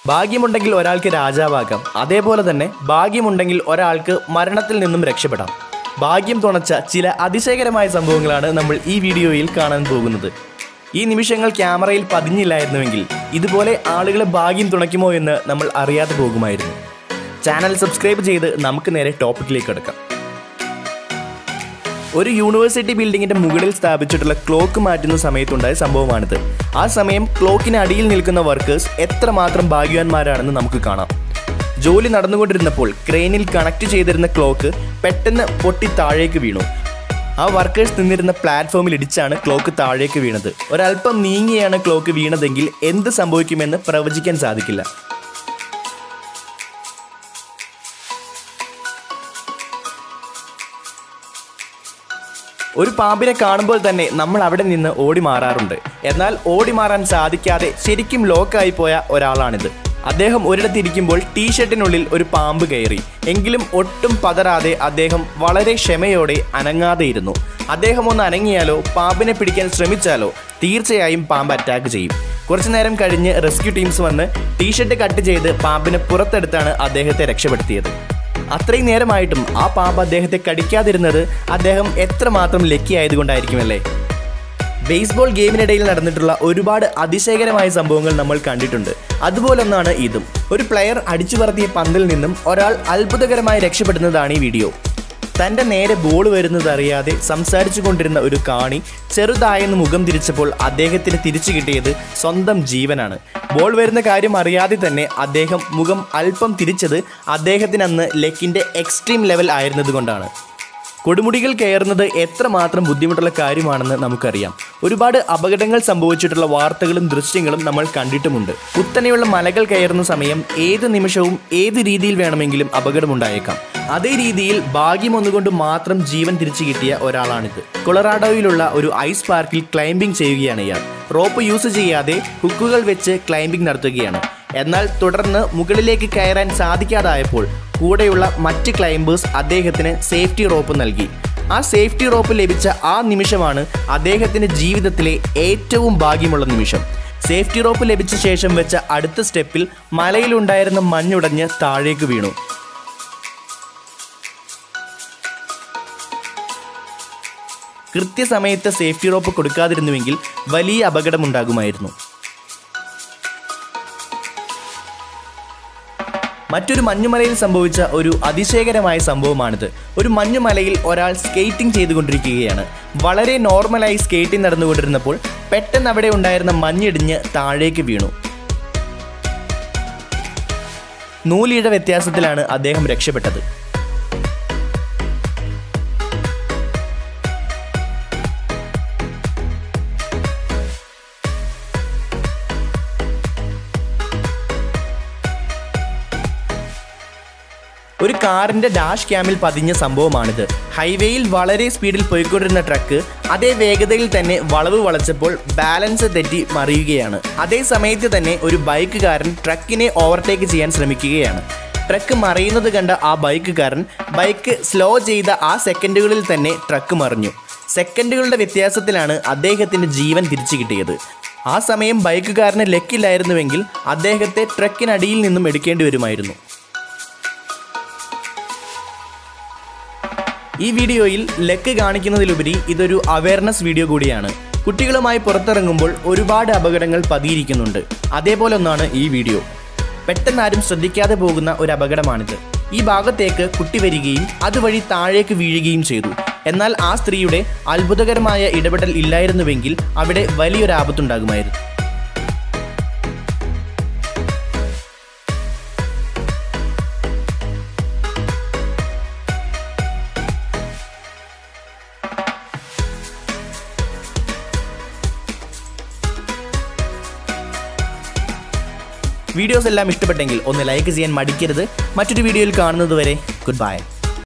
ഭാഗ്യമുണ്ടെങ്കിൽ ഒരാൾക്ക് രാജാവാകാം അതേപോലെ തന്നെ ഭാഗ്യമുണ്ടെങ്കിൽ ഒരാൾക്ക് മരണത്തിൽ നിന്നും രക്ഷപ്പെടാം ഭാഗ്യം തുണച്ച ചില അതിശയകരമായ സംഭവങ്ങളാണ് നമ്മൾ ഈ വീഡിയോയിൽ കാണാൻ പോകുന്നത് ഈ നിമിഷങ്ങൾ ക്യാമറയിൽ പതിഞ്ഞില്ലായിരുന്നുവെങ്കിൽ ഇതുപോലെ ആളുകളെ ഭാഗ്യം തുണയ്ക്കുമോ എന്ന് നമ്മൾ അറിയാതെ പോകുമായിരുന്നു ചാനൽ സബ്സ്ക്രൈബ് ചെയ്ത് നമുക്ക് നേരെ ടോപ്പിക്കിലേക്ക് കിടക്കാം ഒരു യൂണിവേഴ്സിറ്റി ബിൽഡിങ്ങിന്റെ മുകളിൽ സ്ഥാപിച്ചിട്ടുള്ള ക്ലോക്ക് മാറ്റുന്ന സമയത്തുണ്ടായ സംഭവമാണിത് ആ സമയം ക്ലോക്കിന് അടിയിൽ നിൽക്കുന്ന വർക്കേഴ്സ് എത്രമാത്രം ഭാഗ്യവാന്മാരാണെന്ന് നമുക്ക് കാണാം ജോലി നടന്നുകൊണ്ടിരുന്നപ്പോൾ ക്രെയിനിൽ കണക്ട് ചെയ്തിരുന്ന ക്ലോക്ക് പെട്ടെന്ന് പൊട്ടി താഴേക്ക് വീണു ആ വർക്കേഴ്സ് നിന്നിരുന്ന പ്ലാറ്റ്ഫോമിൽ ഇടിച്ചാണ് ക്ലോക്ക് താഴേക്ക് വീണത് ഒരല്പം നീങ്ങിയാണ് ക്ലോക്ക് വീണതെങ്കിൽ എന്ത് സംഭവിക്കുമെന്ന് പ്രവചിക്കാൻ സാധിക്കില്ല ഒരു പാമ്പിനെ കാണുമ്പോൾ തന്നെ നമ്മൾ അവിടെ നിന്ന് ഓടി മാറാറുണ്ട് എന്നാൽ ഓടി മാറാൻ സാധിക്കാതെ ശരിക്കും ലോക്കായി പോയ ഒരാളാണിത് അദ്ദേഹം ഒരിടത്തിരിക്കുമ്പോൾ ടീഷർട്ടിനുള്ളിൽ ഒരു പാമ്പ് കയറി എങ്കിലും ഒട്ടും പതറാതെ അദ്ദേഹം വളരെ ക്ഷമയോടെ അനങ്ങാതെ ഇരുന്നു അദ്ദേഹം ഒന്ന് അനങ്ങിയാലോ പാമ്പിനെ പിടിക്കാൻ ശ്രമിച്ചാലോ തീർച്ചയായും പാമ്പ് അറ്റാക്ക് ചെയ്യും കുറച്ചു നേരം കഴിഞ്ഞ് റെസ്ക്യൂ ടീംസ് വന്ന് ടീഷർട്ട് കട്ട് ചെയ്ത് പാമ്പിനെ പുറത്തെടുത്താണ് അദ്ദേഹത്തെ രക്ഷപ്പെടുത്തിയത് അത്രയും നേരമായിട്ടും ആ പാമ്പ് അദ്ദേഹത്തെ കടിക്കാതിരുന്നത് അദ്ദേഹം എത്രമാത്രം ലക്കി ആയതുകൊണ്ടായിരിക്കുമല്ലേ ബേസ്ബോൾ ഗെയിമിനിടയിൽ നടന്നിട്ടുള്ള ഒരുപാട് അതിശയകരമായ സംഭവങ്ങൾ നമ്മൾ കണ്ടിട്ടുണ്ട് അതുപോലൊന്നാണ് ഇതും ഒരു പ്ലെയർ അടിച്ചു പറത്തിയ പന്തിൽ നിന്നും ഒരാൾ അത്ഭുതകരമായി രക്ഷപ്പെടുന്നതാണ് ഈ വീഡിയോ തൻ്റെ നേരെ ബോൾ വരുന്നത് അറിയാതെ സംസാരിച്ചു കൊണ്ടിരുന്ന ഒരു കാണി ചെറുതായെന്ന് മുഖം തിരിച്ചപ്പോൾ അദ്ദേഹത്തിന് തിരിച്ചു കിട്ടിയത് സ്വന്തം ജീവനാണ് ബോൾ വരുന്ന കാര്യം അറിയാതെ തന്നെ അദ്ദേഹം മുഖം അല്പം തിരിച്ചത് അദ്ദേഹത്തിന് അന്ന് ലെക്കിൻ്റെ എക്സ്ട്രീം ലെവൽ ആയിരുന്നതുകൊണ്ടാണ് കൊടുമുടികൾ കയറുന്നത് എത്രമാത്രം ബുദ്ധിമുട്ടുള്ള കാര്യമാണെന്ന് നമുക്കറിയാം ഒരുപാട് അപകടങ്ങൾ സംഭവിച്ചിട്ടുള്ള വാർത്തകളും ദൃശ്യങ്ങളും നമ്മൾ കണ്ടിട്ടുമുണ്ട് കുത്തനെയുള്ള മലകൾ കയറുന്ന സമയം ഏത് നിമിഷവും ഏത് രീതിയിൽ വേണമെങ്കിലും അപകടമുണ്ടായേക്കാം അതേ രീതിയിൽ ഭാഗ്യം ഒന്നുകൊണ്ട് മാത്രം ജീവൻ തിരിച്ചു കിട്ടിയ ഒരാളാണിത് കൊളറാഡോയിലുള്ള ഒരു ഐസ് പാർക്കിൽ ക്ലൈംബിംഗ് ചെയ്യുകയാണ് ഇയാൾ റോപ്പ് യൂസ് ചെയ്യാതെ ഹുക്കുകൾ വെച്ച് ക്ലൈംബിംഗ് നടത്തുകയാണ് എന്നാൽ തുടർന്ന് മുകളിലേക്ക് കയറാൻ സാധിക്കാതായപ്പോൾ കൂടെയുള്ള മറ്റ് ക്ലൈംബേഴ്സ് അദ്ദേഹത്തിന് സേഫ്റ്റി റോപ്പ് നൽകി ആ സേഫ്റ്റി റോപ്പ് ലഭിച്ച ആ നിമിഷമാണ് അദ്ദേഹത്തിന്റെ ജീവിതത്തിലെ ഏറ്റവും ഭാഗ്യമുള്ള നിമിഷം സേഫ്റ്റി റോപ്പ് ലഭിച്ച ശേഷം വെച്ച അടുത്ത സ്റ്റെപ്പിൽ മലയിലുണ്ടായിരുന്ന മഞ്ഞുടഞ്ഞ് താഴേക്ക് വീണു കൃത്യസമയത്ത് സേഫ്റ്റി റോപ്പ് കൊടുക്കാതിരുന്നുവെങ്കിൽ വലിയ അപകടമുണ്ടാകുമായിരുന്നു മറ്റൊരു മഞ്ഞുമലയിൽ സംഭവിച്ച ഒരു അതിശയകരമായ സംഭവമാണിത് ഒരു മഞ്ഞുമലയിൽ ഒരാൾ സ്കേറ്റിംഗ് ചെയ്തുകൊണ്ടിരിക്കുകയാണ് വളരെ നോർമലായി സ്കേറ്റിംഗ് നടന്നുകൊണ്ടിരുന്നപ്പോൾ പെട്ടെന്ന് അവിടെ ഉണ്ടായിരുന്ന മഞ്ഞിടിഞ്ഞ് താഴേക്ക് വീണു നൂലിഴ വ്യത്യാസത്തിലാണ് അദ്ദേഹം രക്ഷപ്പെട്ടത് ഒരു കാറിന്റെ ഡാഷ് ക്യാമിൽ പതിഞ്ഞ സംഭവമാണിത് ഹൈവേയിൽ വളരെ സ്പീഡിൽ പോയിക്കൊണ്ടിരുന്ന ട്രക്ക് അതേ വേഗതയിൽ തന്നെ വളവ് വളച്ചപ്പോൾ ബാലൻസ് തെറ്റി മറിയുകയാണ് അതേ സമയത്ത് തന്നെ ഒരു ബൈക്കുകാരൻ ട്രക്കിനെ ഓവർടേക്ക് ചെയ്യാൻ ശ്രമിക്കുകയാണ് ട്രക്ക് മറിയുന്നത് കണ്ട ആ ബൈക്കുകാരൻ ബൈക്ക് സ്ലോ ചെയ്ത ആ സെക്കൻഡുകളിൽ തന്നെ ട്രക്ക് മറിഞ്ഞു സെക്കൻഡുകളുടെ വ്യത്യാസത്തിലാണ് അദ്ദേഹത്തിന്റെ ജീവൻ തിരിച്ചു കിട്ടിയത് ആ സമയം ബൈക്കുകാരന് ലക്കില്ലായിരുന്നുവെങ്കിൽ അദ്ദേഹത്തെ ട്രക്കിനടിയിൽ നിന്നും എടുക്കേണ്ടി വരുമായിരുന്നു ഈ വീഡിയോയിൽ ലക്ക് കാണിക്കുന്നതിലുപരി ഇതൊരു അവയർനെസ് വീഡിയോ കൂടിയാണ് കുട്ടികളുമായി പുറത്തിറങ്ങുമ്പോൾ ഒരുപാട് അപകടങ്ങൾ പതിയിരിക്കുന്നുണ്ട് അതേപോലെ ഒന്നാണ് ഈ വീഡിയോ പെട്ടെന്ന് ആരും ശ്രദ്ധിക്കാതെ പോകുന്ന ഒരു അപകടമാണിത് ഈ ഭാഗത്തേക്ക് കുട്ടി വരികയും അതുവഴി താഴേക്ക് വീഴുകയും ചെയ്തു എന്നാൽ ആ സ്ത്രീയുടെ അത്ഭുതകരമായ ഇടപെടൽ ഇല്ലായിരുന്നുവെങ്കിൽ അവിടെ വലിയൊരു ആപത്തുണ്ടാകുമായിരുന്നു വീഡിയോസ് എല്ലാം ഇഷ്ടപ്പെട്ടെങ്കിൽ ഒന്ന് ലൈക്ക് ചെയ്യാൻ മടിക്കരുത് മറ്റൊരു വീഡിയോയിൽ കാണുന്നത് വരെ ഗുഡ് ബൈ